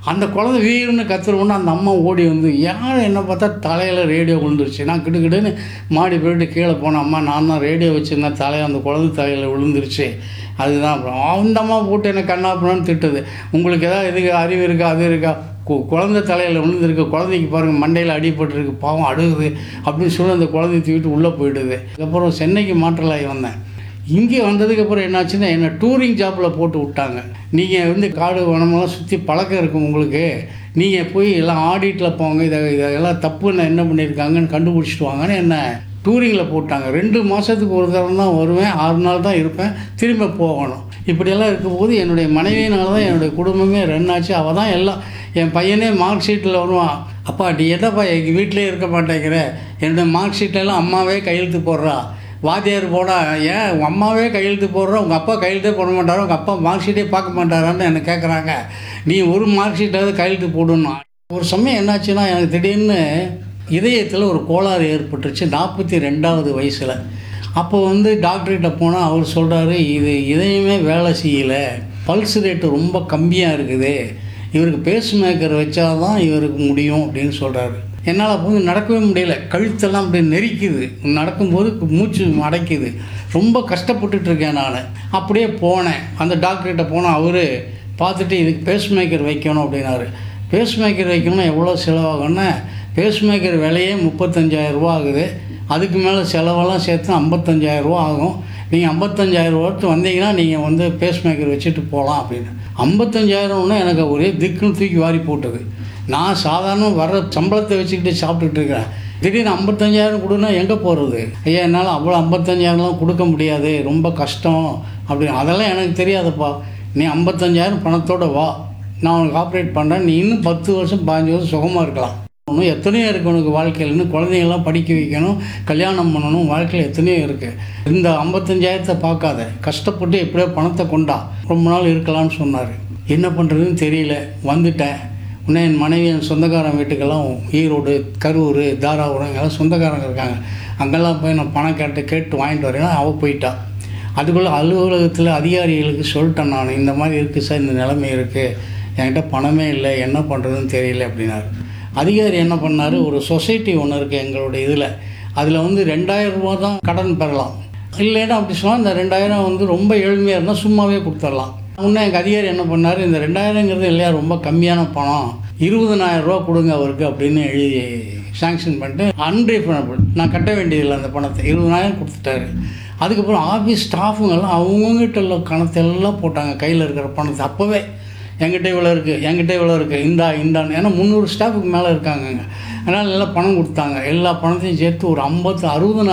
அந்த குழந்தை வீர்னு கத்துறவுடனே அந்த அம்மா ஓடி வந்து யார் என்ன பார்த்தா தலையில் ரேடியோ விழுந்துருச்சு நான் கிடுக்கிடுன்னு மாடி போயிட்டு கீழே போனேன் அம்மா நான் தான் ரேடியோ வச்சுருந்தேன் தலையை அந்த குழந்தை தலையில் விழுந்துருச்சு அதுதான் அப்புறம் அந்த அம்மா போட்டு என்ன கண்ணாப்புனான்னு திட்டுது உங்களுக்கு ஏதாவது எதுக்கு அறிவு இருக்கா அது இருக்கா கு- குழந்தை தலையில் விழுந்திருக்கு குழந்தைக்கு பாருங்கள் மண்டையில் அடிபட்டிருக்கு பாவம் அழுகுது அப்படின்னு சொல்லி அந்த குழந்தைய தூக்கிட்டு உள்ளே போயிடுது அதுக்கப்புறம் சென்னைக்கு மாற்றலாகி வந்தேன் இங்கே வந்ததுக்கப்புறம் என்னாச்சுன்னா என்னை டூரிங் ஜாப்பில் போட்டு விட்டாங்க நீங்கள் வந்து காடு வனமெல்லாம் சுற்றி பழக்கம் இருக்கும் உங்களுக்கு நீங்கள் போய் எல்லாம் ஆடிட்டில் போங்க இதை இதெல்லாம் தப்புன்னு என்ன பண்ணியிருக்காங்கன்னு கண்டுபிடிச்சிட்டு வாங்கன்னு என்ன டூரிங்கில் போட்டாங்க ரெண்டு மாதத்துக்கு ஒரு தரம் தான் வருவேன் ஆறு நாள் தான் இருப்பேன் திரும்ப போகணும் இப்படியெல்லாம் இருக்கும்போது என்னுடைய மனைவியினால தான் என்னுடைய குடும்பமே ரன் ஆச்சு அவள் தான் எல்லாம் என் பையனே மார்க் ஷீட்டில் வருவான் அப்பா நீ என்னப்பா எங்கள் வீட்டிலே இருக்க மாட்டேங்கிற என்னுடைய மார்க் ஷீட்லலாம் அம்மாவே கையெழுத்து போடுறா வாத்தியார் போடா ஏன் உங்கள் அம்மாவே கையெழுத்து போடுற உங்கள் அப்பா கையெழுத்தே போட மாட்டாரோ உங்கள் அப்பா மார்க் ஷீட்டே பார்க்க மாட்டாரான்னு என்னை கேட்குறாங்க நீ ஒரு மார்க் ஷீட்டாவது கையெழுத்து போடணும் ஒரு சமயம் என்னாச்சுன்னா எனக்கு திடீர்னு இதயத்தில் ஒரு கோளாறு ஏற்பட்டுருச்சு நாற்பத்தி ரெண்டாவது வயசில் அப்போ வந்து டாக்டர்கிட்ட போனால் அவர் சொல்கிறாரு இது இதயமே வேலை செய்யலை பல்ஸ் ரேட்டு ரொம்ப கம்மியாக இருக்குது இவருக்கு பேஸ் மேக்கர் வச்சாதான் இவருக்கு முடியும் அப்படின்னு சொல்கிறாரு என்னால் அப்போ வந்து நடக்கவே முடியல கழுத்தெல்லாம் அப்படி நெரிக்குது நடக்கும்போது மூச்சு அடைக்குது ரொம்ப கஷ்டப்பட்டுட்டு இருக்கேன் நான் அப்படியே போனேன் அந்த டாக்டர்கிட்ட போனால் அவர் பார்த்துட்டு இதுக்கு பேஸ் மேக்கர் வைக்கணும் அப்படின்னாரு பேஸ் மேக்கர் வைக்கணும்னா எவ்வளோ செலவாகும்னா பேஸ் மேக்கர் விலையே முப்பத்தஞ்சாயிரம் ரூபா ஆகுது அதுக்கு மேலே செலவெல்லாம் சேர்த்து ஐம்பத்தஞ்சாயிரம் ரூபா ஆகும் நீங்கள் ஐம்பத்தஞ்சாயிரம் ரூபாய்க்கு வந்தீங்கன்னா நீங்கள் வந்து பேஸ் மேக்கர் வச்சுட்டு போகலாம் அப்படின்னு ஐம்பத்தஞ்சாயிரம்னா எனக்கு ஒரே திக்குன்னு தூக்கி வாரி போட்டது நான் சாதாரண வர்ற சம்பளத்தை வச்சுக்கிட்டு சாப்பிட்டுட்டு இருக்கிறேன் திடீர்னு ஐம்பத்தஞ்சாயிரம் கொடுன்னா எங்கே போகிறது ஐயா என்னால் அவ்வளோ ஐம்பத்தஞ்சாயிரம்லாம் கொடுக்க முடியாது ரொம்ப கஷ்டம் அப்படின்னு அதெல்லாம் எனக்கு தெரியாதுப்பா நீ ஐம்பத்தஞ்சாயிரம் பணத்தோட வா நான் உனக்கு ஆப்ரேட் பண்ணுறேன் நீ இன்னும் பத்து வருஷம் பதினஞ்சு வருஷம் சுகமாக இருக்கலாம் இன்னும் எத்தனையோ இருக்குது உனக்கு வாழ்க்கையில் இன்னும் குழந்தைங்கள்லாம் படிக்க வைக்கணும் கல்யாணம் பண்ணணும் வாழ்க்கையில் எத்தனையோ இருக்குது இந்த ஐம்பத்தஞ்சாயிரத்தை பார்க்காத கஷ்டப்பட்டு எப்படியோ பணத்தை கொண்டா ரொம்ப நாள் இருக்கலாம்னு சொன்னார் என்ன பண்ணுறதுன்னு தெரியல வந்துட்டேன் உடனே என் மனைவி என் சொந்தக்காரன் வீட்டுக்கெல்லாம் ஈரோடு கரூர் தாராபுரம் எல்லாம் சொந்தக்காரங்க இருக்காங்க அங்கெல்லாம் போய் நான் பணம் கேட்டு கேட்டு வாங்கிட்டு வரேன்னா அவள் போயிட்டா அதுக்குள்ளே அலுவலகத்தில் அதிகாரிகளுக்கு சொல்லிட்டேன் நான் இந்த மாதிரி இருக்குது சார் இந்த நிலைமை இருக்குது என்கிட்ட பணமே இல்லை என்ன பண்ணுறதுன்னு தெரியல அப்படின்னாரு அதிகாரி என்ன பண்ணார் ஒரு சொசைட்டி ஒன்று இருக்குது எங்களுடைய இதில் அதில் வந்து ரெண்டாயிரம் ரூபா தான் கடன் பெறலாம் இல்லைன்னா அப்படி சொன்னால் இந்த ரெண்டாயிரம் வந்து ரொம்ப ஏழ்மையாக இருந்தால் சும்மாவே கொடுத்துடலாம் முன்னே எங்கள் அதிகாரி என்ன பண்ணார் இந்த ரெண்டாயிரங்கிறது இல்லையா ரொம்ப கம்மியான பணம் இருபதனாயிரம் ரூபா கொடுங்க அவருக்கு அப்படின்னு எழுதி சாங்ஷன் பண்ணிட்டு அன்ரீஃபண்டபிள் நான் கட்ட வேண்டியதில்லை அந்த பணத்தை இருபதனாயிரம் கொடுத்துட்டாரு அதுக்கப்புறம் ஆஃபீஸ் ஸ்டாஃபுங்கெல்லாம் அவங்ககிட்ட உள்ள கணத்தை எல்லாம் போட்டாங்க கையில் இருக்கிற பணத்தை அப்போவே என்கிட்ட இவ்வளோ இருக்குது என்கிட்ட இவ்வளோ இருக்குது இந்தா இந்தான்னு ஏன்னா முந்நூறு ஸ்டாஃபுக்கு மேலே இருக்காங்கங்க அதனால் எல்லாம் பணம் கொடுத்தாங்க எல்லா பணத்தையும் சேர்த்து ஒரு ஐம்பத்து அறுபதனாயிரம்